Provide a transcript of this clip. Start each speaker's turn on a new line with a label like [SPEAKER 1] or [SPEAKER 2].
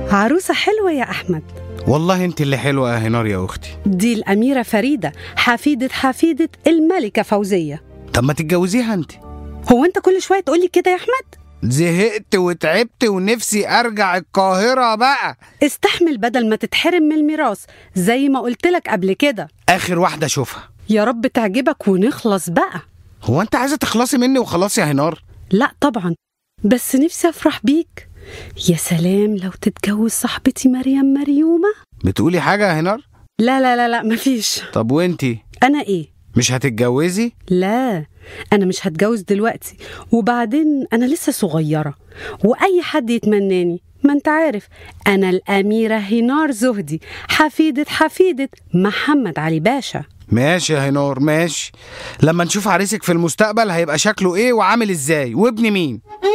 [SPEAKER 1] عروسة حلوة يا أحمد
[SPEAKER 2] والله انت اللي حلوة يا هنار يا اختي
[SPEAKER 1] دي الأميرة فريدة حفيدة حفيدة الملكة فوزية
[SPEAKER 2] طب ما تتجوزيها انت
[SPEAKER 1] هو أنت كل شوية تقولي كده يا أحمد؟
[SPEAKER 2] زهقت وتعبت ونفسي ارجع القاهرة بقى
[SPEAKER 1] استحمل بدل ما تتحرم من الميراث زي ما قلت لك قبل كده
[SPEAKER 2] اخر واحدة اشوفها
[SPEAKER 1] يا رب تعجبك ونخلص بقى
[SPEAKER 2] هو انت عايزة تخلصي مني وخلاص يا هنار
[SPEAKER 1] لا طبعا بس نفسي أفرح بيك يا سلام لو تتجوز صاحبتي مريم مريومة
[SPEAKER 2] بتقولي حاجة يا هنار
[SPEAKER 1] لا لا لا لا مفيش
[SPEAKER 2] طب وانتي
[SPEAKER 1] أنا إيه؟
[SPEAKER 2] مش هتتجوزي
[SPEAKER 1] لا أنا مش هتجوز دلوقتي وبعدين أنا لسه صغيرة وأي حد يتمناني ما أنت عارف أنا الأميرة هنار زهدي حفيدة حفيدة محمد علي باشا
[SPEAKER 2] ماشي يا هنار ماشي لما نشوف عريسك في المستقبل هيبقى شكله ايه وعامل ازاي وابن مين